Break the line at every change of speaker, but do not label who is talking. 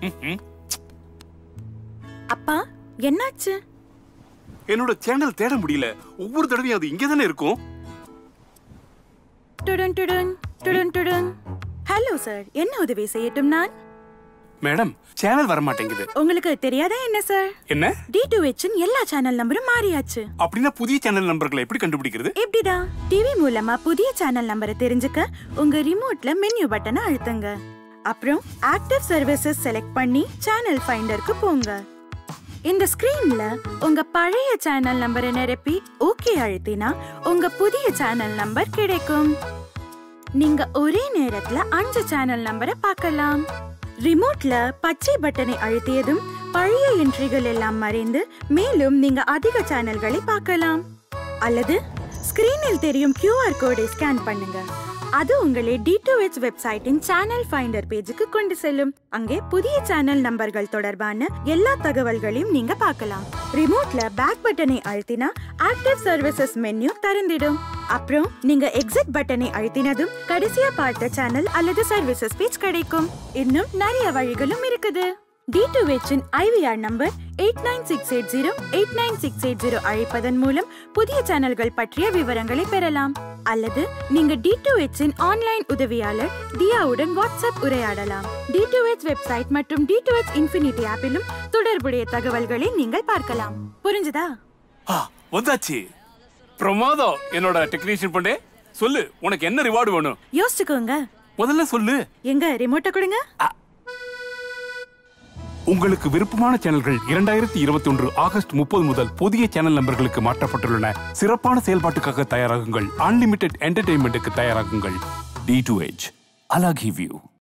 ம்ஹும்.
அப்பா என்னாச்சு
என்னோட சேனல் தேட முடியல ஒவ்வொரு தடவையும் அது இங்கே தானே இருக்கும்
டுடன் டுடன் டுடன் டுடன் ஹலோ சார் என்ன உதவி செய்யட்டும் நான்
மேடம் சேனல் வர மாட்டேங்குது
உங்களுக்கு தெரியாதா என்ன சார்
என்ன
டி டூ ஹெச்சின் எல்லா சேனல் நம்பரும் மாறியாச்சு
அப்படின்னா புதிய சேனல் நம்பர்களை எப்படி கண்டுபிடிக்கிறது
எப்படிதான் டிவி மூலமா புதிய சேனல் நம்பரை தெரிஞ்சுக்க உங்க ரிமோட்ல மெனு பட்டனை அழுத்துங்க அப்புறம் ஆக்டிவ் சர்வீசஸ் செலக்ட் பண்ணி சேனல் ஃபைண்டருக்கு போங்க இந்த ஸ்கிரீன்ல உங்க பழைய சேனல் நம்பரை நிரப்பி ஓகே அழுத்தினா உங்க புதிய சேனல் நம்பர் கிடைக்கும் நீங்க ஒரே நேரத்துல அஞ்சு சேனல் நம்பரை பார்க்கலாம் ரிமோட்ல பச்சை பட்டனை அழுத்தியதும் பழைய என்ட்ரிகள் எல்லாம் மறைந்து மேலும் நீங்க அதிக சேனல்களை பார்க்கலாம் அல்லது ஸ்கிரீனில் தெரியும் கியூஆர் கோடை ஸ்கேன் பண்ணுங்க அது உங்களை D2H வெப்சைட்டின் சேனல் ஃபைண்டர் பேஜுக்கு கொண்டு செல்லும் அங்கே புதிய சேனல் நம்பர்கள் தொடர்பான எல்லா தகவல்களையும் நீங்க பார்க்கலாம் ரிமோட்ல பேக் பட்டனை அழுத்தினா ஆக்டிவ் சர்வீசஸ் மெனு திறந்திடும் அப்புறம் நீங்க எக்ஸிட் பட்டனை அழுத்தினதும் கடைசியா பார்த்த சேனல் அல்லது சர்வீசஸ் பேஜ் கிடைக்கும் இன்னும் நிறைய வழிகளும் இருக்குது D2H இன் IVR number eight nine six eight zero eight nine six eight zero அழைப்பதன் மூலம் புதிய சேனல்கள் பற்றிய விவரங்களை பெறலாம் அல்லது நீங்க D2H இன் ஆன்லைன் உதவியாளர் தியாவுடன் வாட்ஸ்அப் உரையாடலாம் D2H வெப்சைட் மற்றும் D2H இன்ஃபினிட்டி ஆப்பிலும் தொடர்புடைய தகவல்களை நீங்கள் பார்க்கலாம் புரிஞ்சுதா
ஆ, வந்தாச்சு பிரமாதம் என்னோட டெக்னீஷியன் பண்ணே சொல்லு உனக்கு என்ன ரிவார்டு வேணும்
யோசிச்சுக்கோங்க
முதல்ல சொல்லு
எங்க ரிமோட்டை கொடுங்க
உங்களுக்கு விருப்பமான சேனல்கள் இரண்டாயிரத்தி இருபத்தி ஒன்று ஆகஸ்ட் முப்பது முதல் புதிய சேனல் நம்பர்களுக்கு மாற்றப்பட்டுள்ளன சிறப்பான செயல்பாட்டுக்காக தயாராகுங்கள் அன்லிமிட்டெட் என்டர்டைன்மெண்ட்டுக்கு தயாராகுங்கள் டி டு எச் அலாகி வியூ